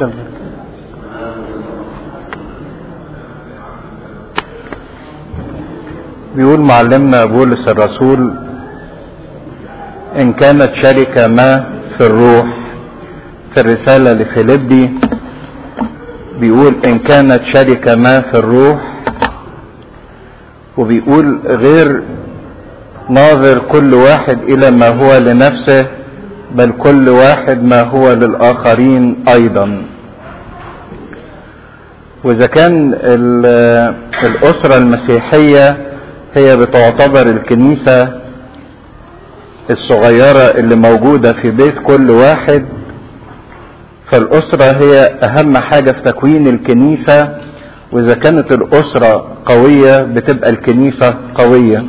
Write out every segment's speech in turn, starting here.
كده بيقول معلمنا بولس الرسول ان كانت شركة ما في الروح في الرسالة لفيليبي بيقول ان كانت شركة ما في الروح وبيقول غير ناظر كل واحد الى ما هو لنفسه بل كل واحد ما هو للاخرين ايضا واذا كان الاسرة المسيحية هي بتعتبر الكنيسة الصغيرة اللي موجودة في بيت كل واحد فالأسرة هي أهم حاجة في تكوين الكنيسة وإذا كانت الأسرة قوية بتبقى الكنيسة قوية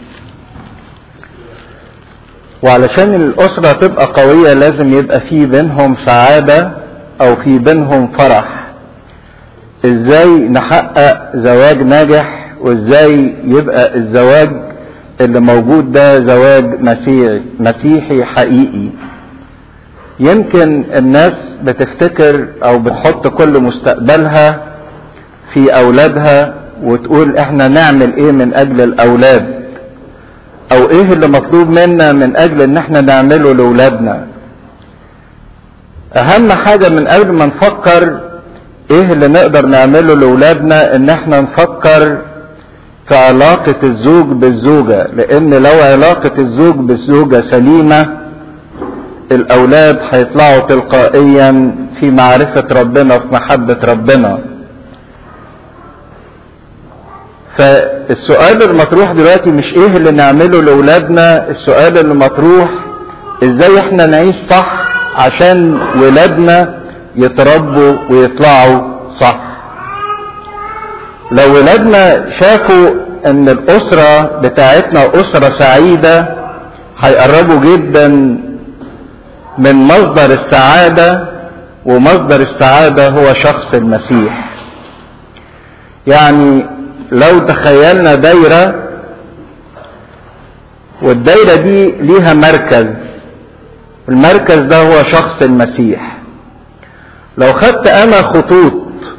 وعلشان الأسرة تبقى قوية لازم يبقى في بينهم سعادة أو في بينهم فرح إزاي نحقق زواج ناجح وإزاي يبقى الزواج اللي موجود ده زواج مسيحي مسيحي حقيقي يمكن الناس بتفتكر او بتحط كل مستقبلها في اولادها وتقول احنا نعمل ايه من اجل الاولاد او ايه اللي مطلوب منا من اجل ان احنا نعمله لاولادنا اهم حاجة من قبل ما نفكر ايه اللي نقدر نعمله لاولادنا ان احنا نفكر في علاقة الزوج بالزوجة لان لو علاقة الزوج بالزوجة سليمة الاولاد هيطلعوا تلقائيا في معرفة ربنا في محبة ربنا فالسؤال المطروح دلوقتي مش ايه اللي نعمله لاولادنا السؤال اللي مطروح ازاي احنا نعيش صح عشان ولادنا يتربوا ويطلعوا صح لو ولادنا شافوا ان الاسرة بتاعتنا اسرة سعيدة هيقربوا جدا من مصدر السعادة ومصدر السعادة هو شخص المسيح يعني لو تخيلنا دايرة والدايرة دي ليها مركز المركز ده هو شخص المسيح لو خدت انا خطوط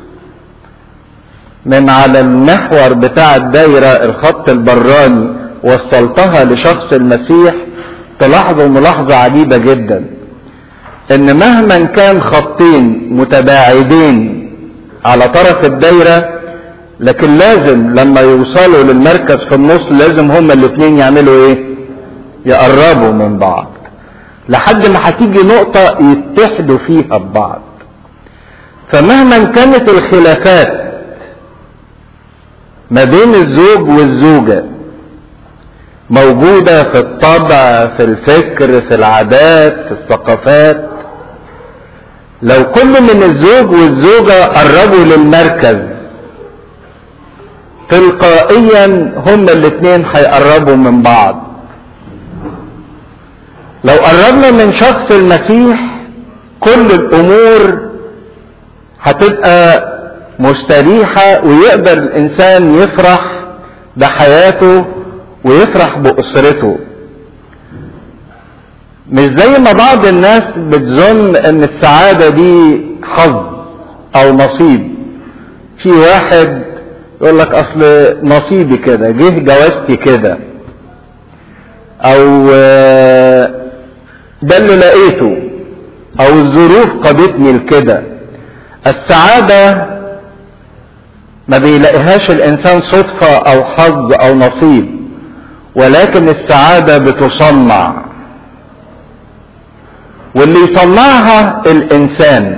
من على المحور بتاع الدايرة الخط البراني وصلتها لشخص المسيح تلاحظوا ملاحظة عجيبة جدا ان مهما كان خطين متباعدين على طرف الدايرة لكن لازم لما يوصلوا للمركز في النص لازم هما الاثنين يعملوا ايه يقربوا من بعض لحد ما هتيجي نقطة يتحدوا فيها ببعض فمهما كانت الخلافات ما بين الزوج والزوجة موجودة في الطبع في الفكر في العادات في الثقافات لو كل من الزوج والزوجة قربوا للمركز تلقائيا هما الاثنين هيقربوا من بعض لو قربنا من شخص المسيح كل الامور هتبقى مستريحة ويقدر الانسان يفرح بحياته ويفرح باسرته مش زي ما بعض الناس بتظن ان السعادة دي حظ او نصيب في واحد يقول لك اصل نصيبي كده جه جوازتي كده او ده اللي لقيته او الظروف قادتني لكده السعادة ما بيلاقيهاش الانسان صدفة او حظ او نصيب ولكن السعادة بتصنع واللي يصنعها الانسان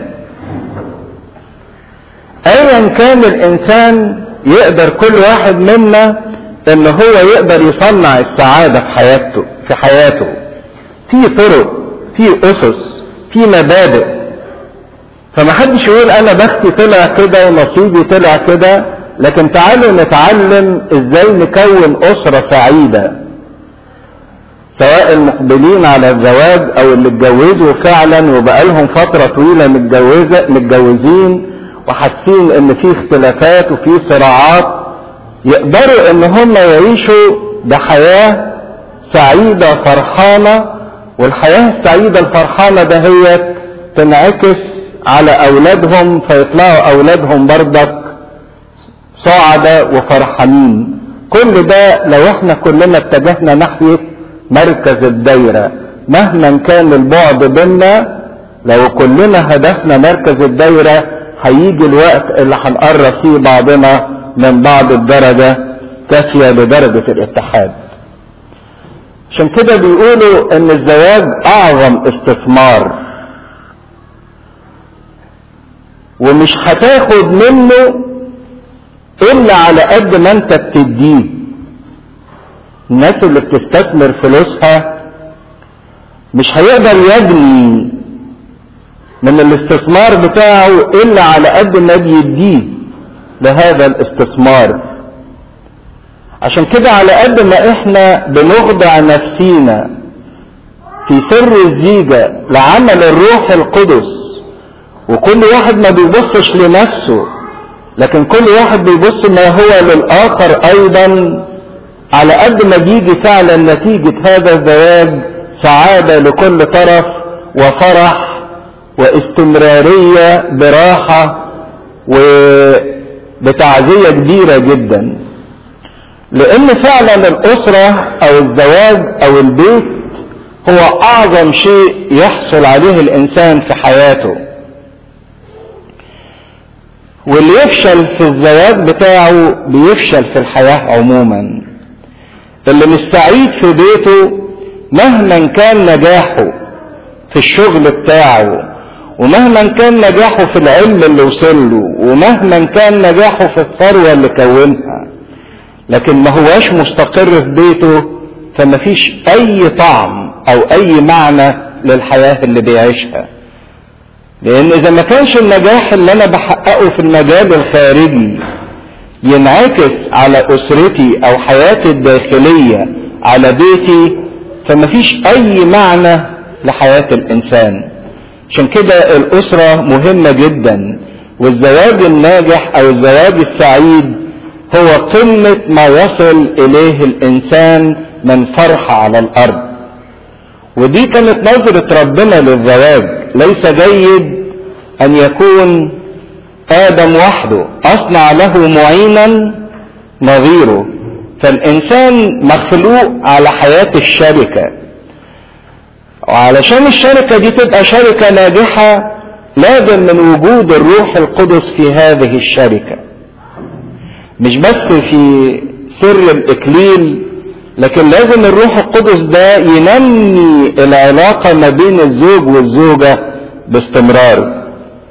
ايا كان الانسان يقدر كل واحد منا ان هو يقدر يصنع السعادة في حياته في حياته في طرق في اسس في مبادئ فما حدش يقول انا بختي طلع كده ونصيبي طلع كده لكن تعالوا نتعلم ازاي نكون اسرة سعيدة سواء المقبلين على الزواج او اللي اتجوزوا فعلا وبقالهم فترة طويلة متجوزة متجوزين وحاسين ان في اختلافات وفي صراعات يقدروا ان هم يعيشوا بحياة سعيدة فرحانة والحياة السعيدة الفرحانة ده هي تنعكس على اولادهم فيطلعوا اولادهم برضك سعداء وفرحانين كل ده لو احنا كلنا اتجهنا ناحية مركز الدايرة مهما كان البعد بينا لو كلنا هدفنا مركز الدايرة هيجي الوقت اللي هنقرب فيه بعضنا من بعض الدرجة كافية لدرجة الاتحاد عشان كده بيقولوا ان الزواج اعظم استثمار ومش هتاخد منه الا على قد ما انت بتديه الناس اللي بتستثمر فلوسها مش هيقدر يجني من الاستثمار بتاعه الا على قد ما بيديه لهذا الاستثمار عشان كده على قد ما احنا بنخضع نفسينا في سر الزيجة لعمل الروح القدس وكل واحد ما بيبصش لنفسه لكن كل واحد بيبص ما هو للآخر أيضا على قد ما بيجي فعلا نتيجة هذا الزواج سعادة لكل طرف وفرح واستمرارية براحة وبتعزية كبيرة جدا لأن فعلا الأسرة أو الزواج أو البيت هو أعظم شيء يحصل عليه الإنسان في حياته واللي يفشل في الزواج بتاعه بيفشل في الحياة عموما اللي مش سعيد في بيته مهما كان نجاحه في الشغل بتاعه ومهما كان نجاحه في العلم اللي وصل له ومهما كان نجاحه في الثروة اللي كونها لكن ما هواش مستقر في بيته فما فيش اي طعم او اي معنى للحياة اللي بيعيشها لان اذا ما كانش النجاح اللي انا بحققه في المجال الخارجي ينعكس على اسرتي او حياتي الداخلية على بيتي فما فيش اي معنى لحياة الانسان عشان كده الاسرة مهمة جدا والزواج الناجح او الزواج السعيد هو قمة ما يصل اليه الانسان من فرحة على الارض ودي كانت نظرة ربنا للزواج ليس جيد ان يكون ادم وحده اصنع له معينا نظيره فالانسان مخلوق على حياة الشركة وعلشان الشركة دي تبقى شركة ناجحة لازم من وجود الروح القدس في هذه الشركة مش بس في سر الاكليل لكن لازم الروح القدس ده ينمي العلاقة ما بين الزوج والزوجة باستمرار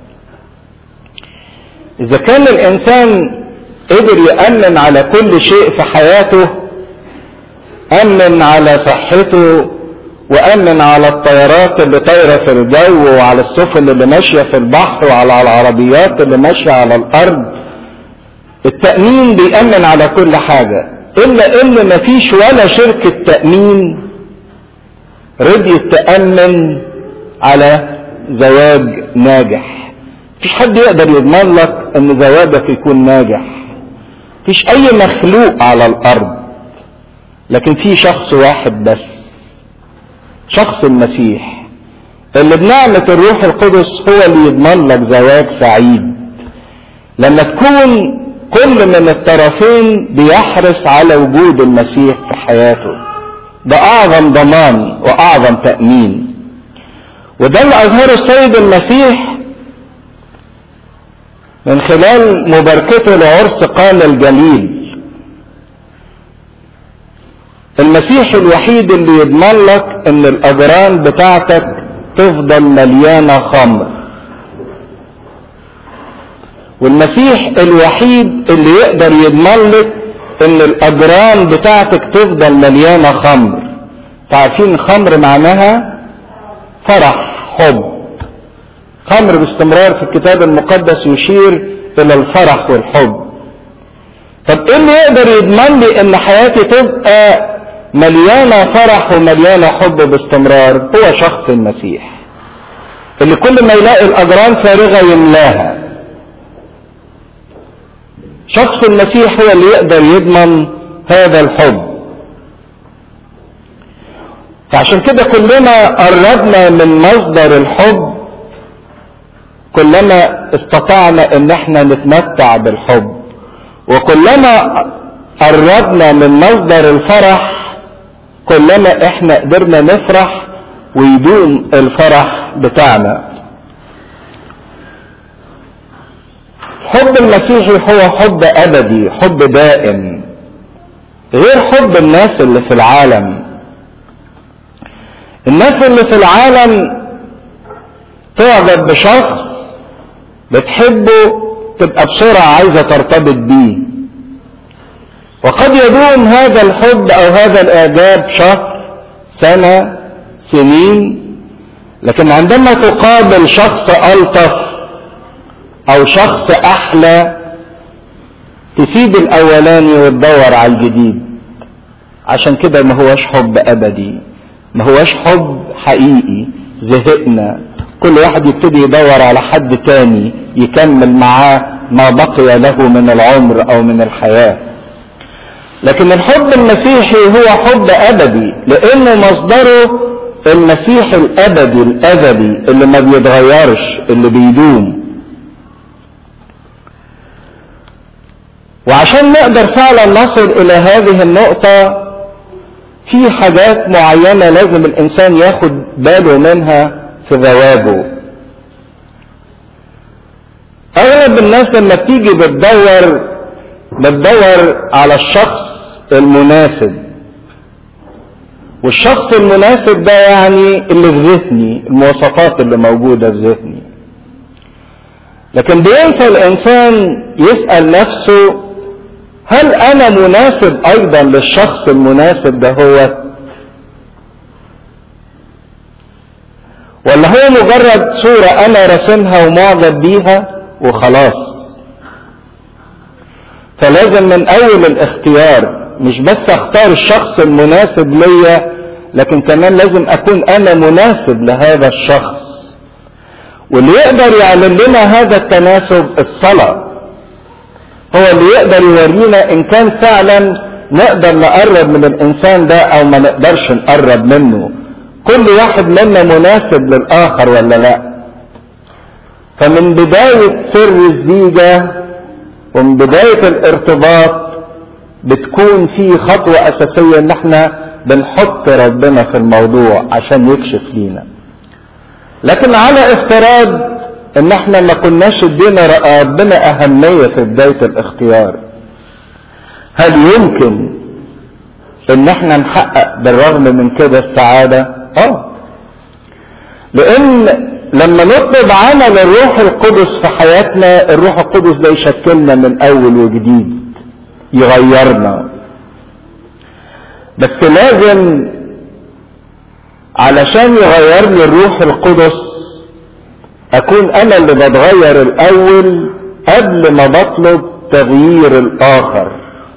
اذا كان الانسان قدر يأمن على كل شيء في حياته أمن على صحته وأمن على الطيارات اللي طايرة في الجو وعلى السفن اللي ماشية في البحر وعلى العربيات اللي ماشية على الأرض التأمين بيأمن على كل حاجة إلا إن مفيش ولا شركة تأمين رضيت تأمن على زواج ناجح مفيش حد يقدر يضمن لك ان زواجك يكون ناجح مفيش اي مخلوق على الارض لكن في شخص واحد بس شخص المسيح اللي بنعمة الروح القدس هو اللي يضمن لك زواج سعيد لما تكون كل من الطرفين بيحرص على وجود المسيح في حياته ده اعظم ضمان واعظم تأمين وده اللي اظهره السيد المسيح من خلال مباركته لعرس قال الجليل المسيح الوحيد اللي يضمن لك ان الاجران بتاعتك تفضل مليانة خمر والمسيح الوحيد اللي يقدر يضمن لك ان الاجران بتاعتك تفضل مليانة خمر تعرفين خمر معناها فرح حب خمر باستمرار في الكتاب المقدس يشير الى الفرح والحب طب ايه اللي يقدر يضمن لي ان حياتي تبقى مليانة فرح ومليانة حب باستمرار هو شخص المسيح اللي كل ما يلاقي الاجران فارغة يملاها شخص المسيح هو اللي يقدر يضمن هذا الحب فعشان كده كلنا قربنا من مصدر الحب كلما استطعنا ان احنا نتمتع بالحب وكلما قربنا من مصدر الفرح كلما احنا قدرنا نفرح ويدوم الفرح بتاعنا الحب المسيحي هو حب ابدي حب دائم غير حب الناس اللي في العالم الناس اللي في العالم تعجب بشخص بتحبه تبقى بسرعة عايزة ترتبط بيه وقد يدوم هذا الحب او هذا الاعجاب شهر سنة سنين لكن عندما تقابل شخص الطف او شخص احلى تسيب الاولاني وتدور على الجديد عشان كده ما هوش حب ابدي ما هوش حب حقيقي زهقنا كل واحد يبتدي يدور على حد تاني يكمل معاه ما بقي له من العمر او من الحياه لكن الحب المسيحي هو حب ابدي لانه مصدره المسيح الابدي الازلي اللي ما بيتغيرش اللي بيدوم وعشان نقدر فعلا نصل الى هذه النقطة في حاجات معينة لازم الانسان ياخد باله منها في زواجه اغلب الناس لما بتيجي بتدور بتدور على الشخص المناسب والشخص المناسب ده يعني اللي في ذهني المواصفات اللي موجودة في ذهني لكن بينسى الانسان يسأل نفسه هل انا مناسب ايضا للشخص المناسب ده هو ولا هو مجرد صورة انا رسمها ومعجب بيها وخلاص فلازم من اول الاختيار مش بس اختار الشخص المناسب ليا لكن كمان لازم اكون انا مناسب لهذا الشخص واللي يقدر يعلم لنا هذا التناسب الصلاة هو اللي يقدر يورينا ان كان فعلا نقدر نقرب من الانسان ده او ما نقدرش نقرب منه كل واحد منا مناسب للاخر ولا لا فمن بداية سر الزيجة ومن بداية الارتباط بتكون في خطوة اساسية ان احنا بنحط ربنا في الموضوع عشان يكشف لينا لكن على افتراض ان احنا ما كناش ادينا ربنا اهمية في بداية الاختيار هل يمكن ان احنا نحقق بالرغم من كده السعادة اه لان لما نطلب عمل الروح القدس في حياتنا الروح القدس ده يشكلنا من اول وجديد يغيرنا بس لازم علشان يغيرني الروح القدس اكون انا اللي بتغير الاول قبل ما بطلب تغيير الاخر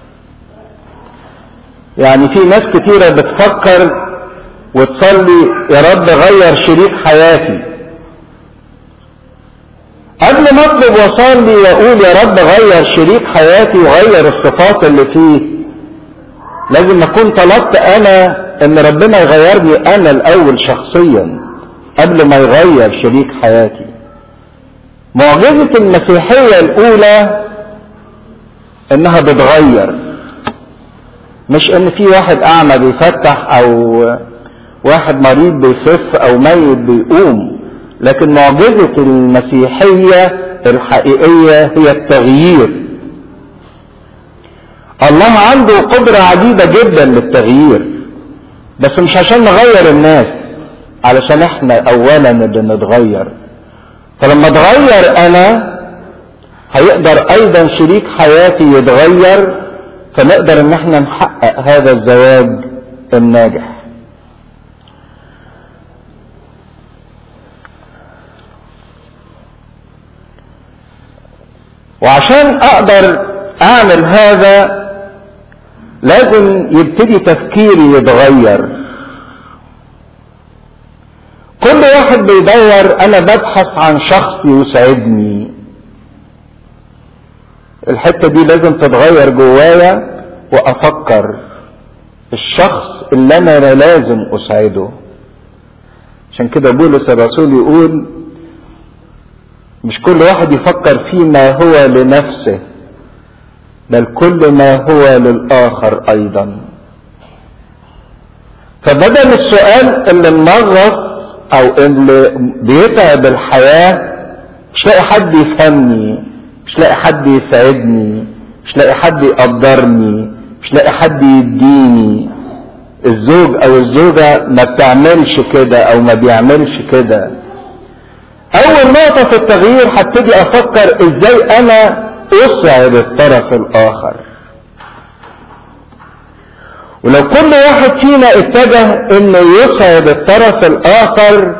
يعني في ناس كتيرة بتفكر وتصلي يا رب غير شريك حياتي قبل ما اطلب واصلي واقول يا رب غير شريك حياتي وغير الصفات اللي فيه لازم اكون طلبت انا ان ربنا يغيرني انا الاول شخصيا قبل ما يغير شريك حياتي معجزة المسيحية الاولى انها بتغير مش ان في واحد اعمى بيفتح او واحد مريض بيخف او ميت بيقوم لكن معجزة المسيحية الحقيقية هي التغيير الله عنده قدرة عديدة جدا للتغيير بس مش عشان نغير الناس علشان احنا اولا بنتغير فلما اتغير انا هيقدر ايضا شريك حياتي يتغير فنقدر ان احنا نحقق هذا الزواج الناجح وعشان اقدر اعمل هذا لازم يبتدي تفكيري يتغير كل واحد بيدور انا ببحث عن شخص يسعدني الحتة دي لازم تتغير جوايا وافكر الشخص اللي انا لازم اسعده عشان كده بولس الرسول يقول مش كل واحد يفكر فيما هو لنفسه بل كل ما هو للآخر أيضا فبدل السؤال اللي منغص أو اللي بيتعب الحياة مش لاقي حد يفهمني مش لاقي حد يساعدني مش لاقي حد يقدرني مش لاقي حد يديني الزوج او الزوجة ما بتعملش كده او ما بيعملش كده اول نقطة في التغيير هبتدي افكر ازاي انا اسعد الطرف الاخر ولو كل واحد فينا اتجه انه يسعد الطرف الاخر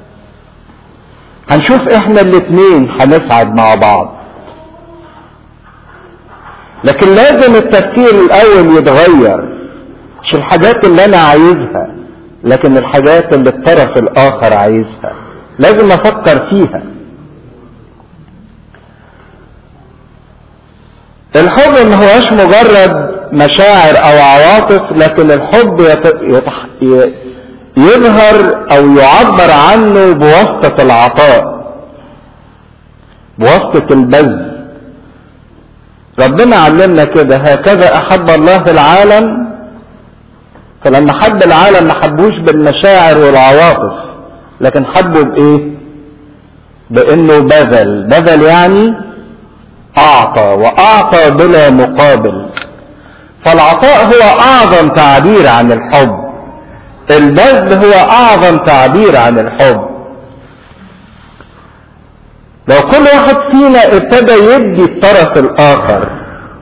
هنشوف احنا الاتنين هنسعد مع بعض لكن لازم التفكير الاول يتغير مش الحاجات اللي انا عايزها لكن الحاجات اللي الطرف الاخر عايزها لازم افكر فيها الحب ما هوش مجرد مشاعر او عواطف لكن الحب يت... يتح... ي... يظهر او يعبر عنه بواسطة العطاء بواسطة البذل ربنا علمنا كده هكذا احب الله العالم فلما حب العالم ما حبوش بالمشاعر والعواطف لكن حبه بايه بانه بذل بذل يعني اعطى واعطى بلا مقابل فالعطاء هو اعظم تعبير عن الحب البذل هو اعظم تعبير عن الحب لو كل واحد فينا ابتدى يدي الطرف الاخر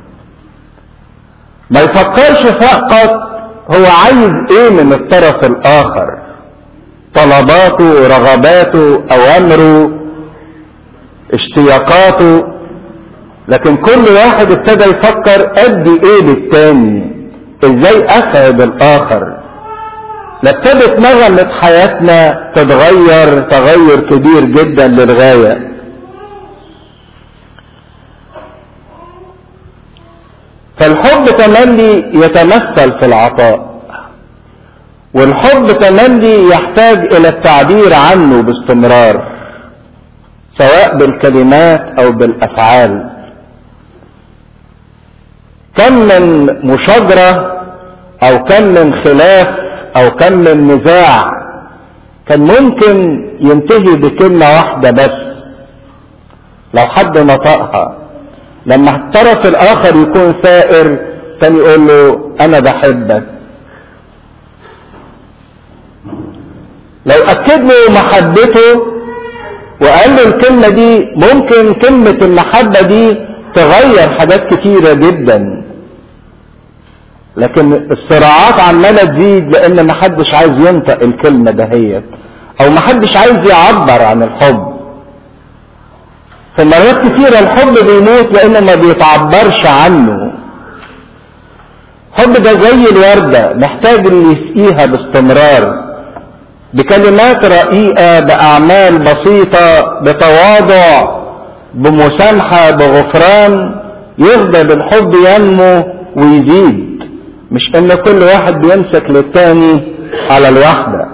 ما يفكرش فقط هو عايز ايه من الطرف الاخر طلباته رغباته اوامره اشتياقاته لكن كل واحد ابتدى يفكر ادي ايه للتاني ازاي اسعد الاخر لابتدت نغمة حياتنا تتغير تغير كبير جدا للغاية فالحب تملي يتمثل في العطاء والحب تملي يحتاج الى التعبير عنه باستمرار سواء بالكلمات او بالافعال كم من مشاجرة او كم من خلاف او كم من نزاع كان ممكن ينتهي بكلمة واحدة بس لو حد نطقها لما الطرف الاخر يكون ثائر كان يقول له انا بحبك لو اكد له محبته وقال له الكلمة دي ممكن كلمة المحبة دي تغير حاجات كتيرة جدا لكن الصراعات عمالة تزيد لان محدش عايز ينطق الكلمة دهيت او محدش عايز يعبر عن الحب فمرات كتيرة الحب بيموت لانه ما بيتعبرش عنه الحب ده زي الوردة محتاج اللي يسقيها باستمرار بكلمات رقيقة بأعمال بسيطة بتواضع بمسامحة بغفران يفضل الحب ينمو ويزيد مش ان كل واحد بيمسك للتاني على الواحدة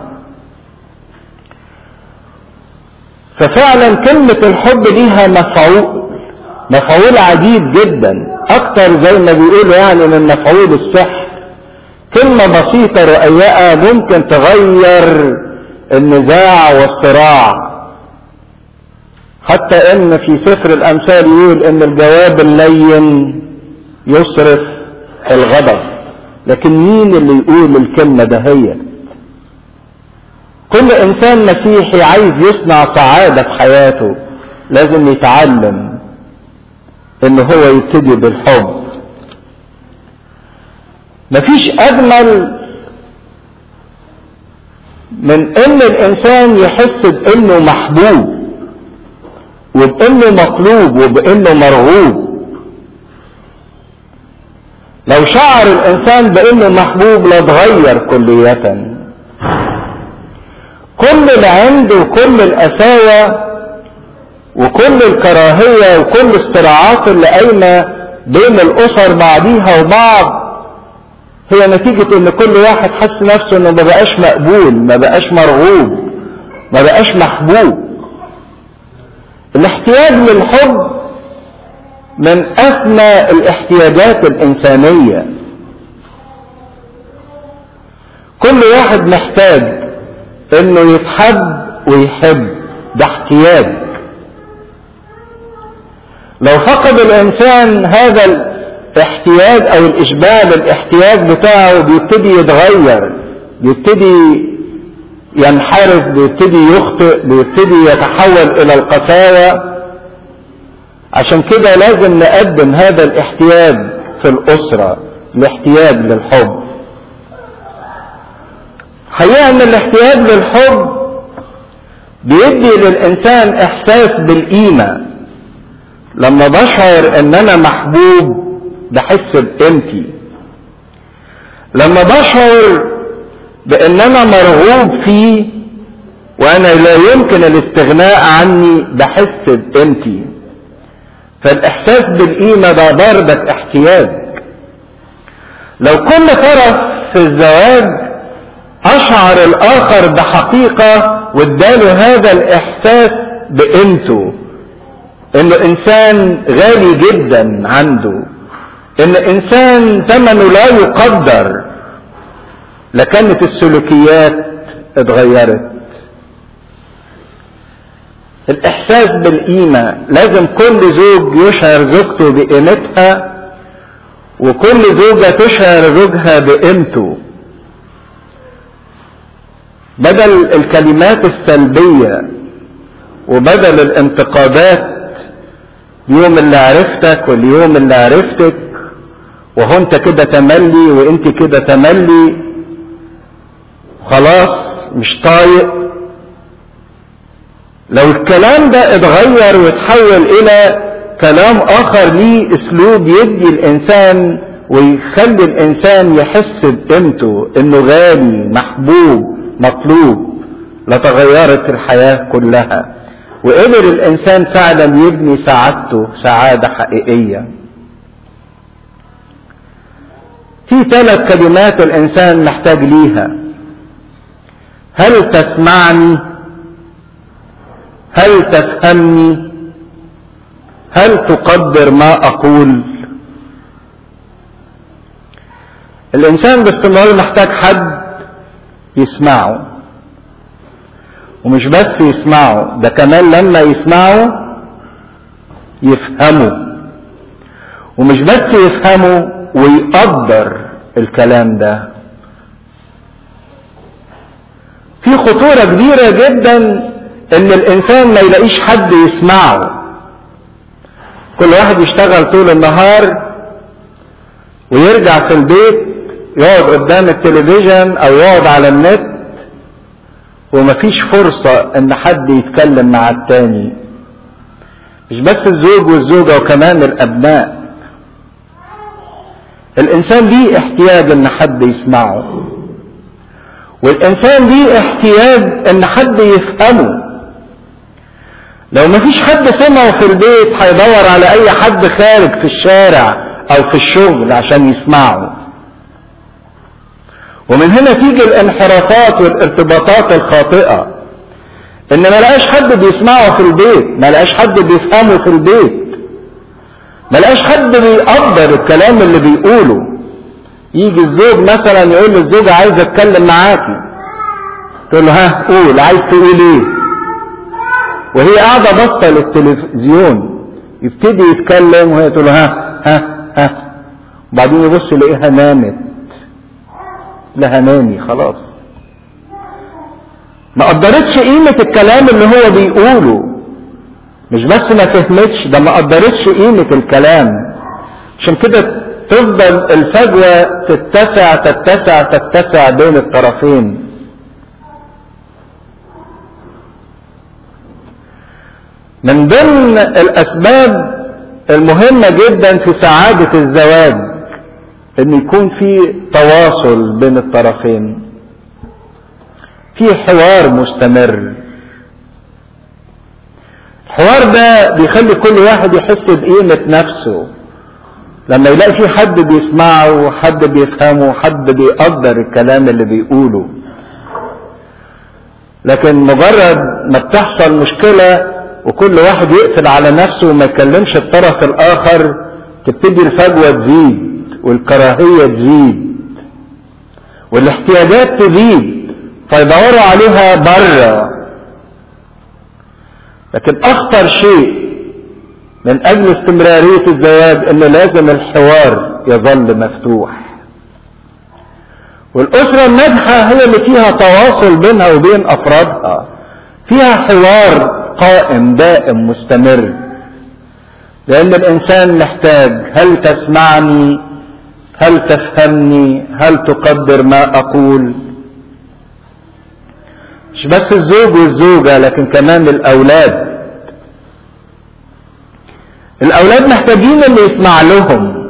ففعلا كلمة الحب ليها مفعول مفعول عديد جدا اكتر زي ما بيقولوا يعني من مفعول السحر كلمة بسيطة رقيقة ممكن تغير النزاع والصراع حتى ان في سفر الامثال يقول ان الجواب اللين يصرف الغضب لكن مين اللي يقول الكلمة دهيت كل انسان مسيحي عايز يصنع سعادة في حياته لازم يتعلم ان هو يبتدي بالحب مفيش اجمل من ان الانسان يحس بانه محبوب وبانه مطلوب وبانه مرغوب لو شعر الانسان بانه محبوب لاتغير كلية كل العند وكل القساوة وكل الكراهية وكل الصراعات اللي قايمة بين الاسر بعضيها وبعض هي نتيجة ان كل واحد حس نفسه انه ما بقاش مقبول ما بقاش مرغوب ما بقاش محبوب الاحتياج للحب من اثنى الاحتياجات الانسانيه كل واحد محتاج انه يتحب ويحب ده احتياج لو فقد الانسان هذا الاحتياج او الاشباع للاحتياج بتاعه بيبتدي يتغير بيبتدي ينحرف بيبتدي يخطئ بيبتدي يتحول الى القساوة عشان كده لازم نقدم هذا الاحتياج في الاسرة الاحتياج للحب حقيقة ان الاحتياج للحب بيدي للانسان احساس بالقيمة لما بشعر ان انا محبوب بحس بقيمتي لما بشعر بان انا مرغوب فيه وانا لا يمكن الاستغناء عني بحس بقيمتي فالاحساس بالقيمة ده برضك احتياج لو كل طرف في الزواج اشعر الاخر بحقيقة واداله هذا الاحساس بقيمته انه انسان غالي جدا عنده ان انسان ثمنه لا يقدر لكانت السلوكيات اتغيرت الاحساس بالقيمة لازم كل زوج يشعر زوجته بقيمتها وكل زوجة تشعر زوجها بقيمته بدل الكلمات السلبية وبدل الانتقادات اليوم اللي عرفتك واليوم اللي عرفتك وهو انت كده تملي وانت كده تملي خلاص مش طايق لو الكلام ده اتغير وتحول الى كلام اخر ليه اسلوب يدي الانسان ويخلي الانسان يحس بقيمته انه غالي محبوب مطلوب لتغيرت الحياة كلها وقدر الانسان فعلا يبني سعادته سعادة حقيقية في ثلاث كلمات الانسان محتاج ليها هل تسمعني هل تفهمني هل تقدر ما اقول الانسان باستمرار محتاج حد يسمعه ومش بس يسمعه ده كمان لما يسمعه يفهمه ومش بس يفهمه ويقدر الكلام ده في خطورة كبيرة جدا ان الانسان ما يلاقيش حد يسمعه كل واحد يشتغل طول النهار ويرجع في البيت يقعد قدام التلفزيون او يقعد على النت ومفيش فرصة ان حد يتكلم مع التاني مش بس الزوج والزوجة وكمان الابناء الانسان ليه احتياج ان حد يسمعه والانسان ليه احتياج ان حد يفهمه لو مفيش حد سمعه في البيت هيدور على اي حد خارج في الشارع او في الشغل عشان يسمعه ومن هنا تيجي الانحرافات والارتباطات الخاطئة ان ما لقاش حد بيسمعه في البيت ما لقاش حد بيفهمه في البيت ما لقاش حد بيقدر الكلام اللي بيقوله يجي الزوج مثلا يقول للزوجة عايز اتكلم معاكي تقول له ها قول عايز تقول ايه وهي قاعدة باصة للتلفزيون يبتدي يتكلم وهي تقول له ها ها ها وبعدين يبص يلاقيها نامت لها نامي خلاص ما قدرتش قيمة الكلام اللي هو بيقوله مش بس ما فهمتش ده ما قدرتش قيمة الكلام عشان كده تفضل الفجوة تتسع تتسع تتسع بين الطرفين من ضمن الأسباب المهمة جدا في سعادة الزواج ان يكون في تواصل بين الطرفين في حوار مستمر الحوار ده بيخلي كل واحد يحس بقيمة نفسه لما يلاقي في حد بيسمعه وحد بيفهمه حد بيقدر الكلام اللي بيقوله لكن مجرد ما بتحصل مشكلة وكل واحد يقفل على نفسه وما يكلمش الطرف الاخر تبتدي الفجوة تزيد والكراهية تزيد والاحتياجات تزيد فيدوروا عليها بره لكن اخطر شيء من اجل استمرارية الزواج ان لازم الحوار يظل مفتوح والاسرة الناجحة هي اللي فيها تواصل بينها وبين افرادها فيها حوار قائم دائم مستمر لان الانسان محتاج هل تسمعني هل تفهمني هل تقدر ما اقول مش بس الزوج والزوجة لكن كمان الاولاد الاولاد محتاجين اللي يسمع لهم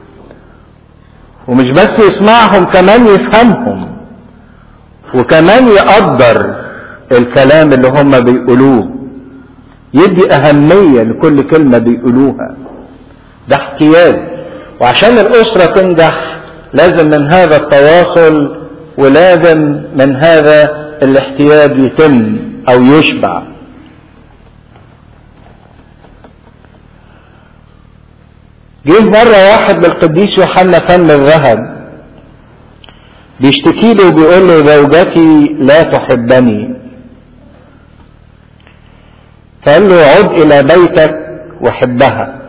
ومش بس يسمعهم كمان يفهمهم وكمان يقدر الكلام اللي هم بيقولوه يدي اهمية لكل كلمة بيقولوها ده احتياج وعشان الاسرة تنجح لازم من هذا التواصل ولازم من هذا الاحتياج يتم او يشبع جه مرة واحد بالقديس يوحنا فم الذهب بيشتكي له وبيقول له زوجتي لا تحبني فقال له عد الى بيتك وحبها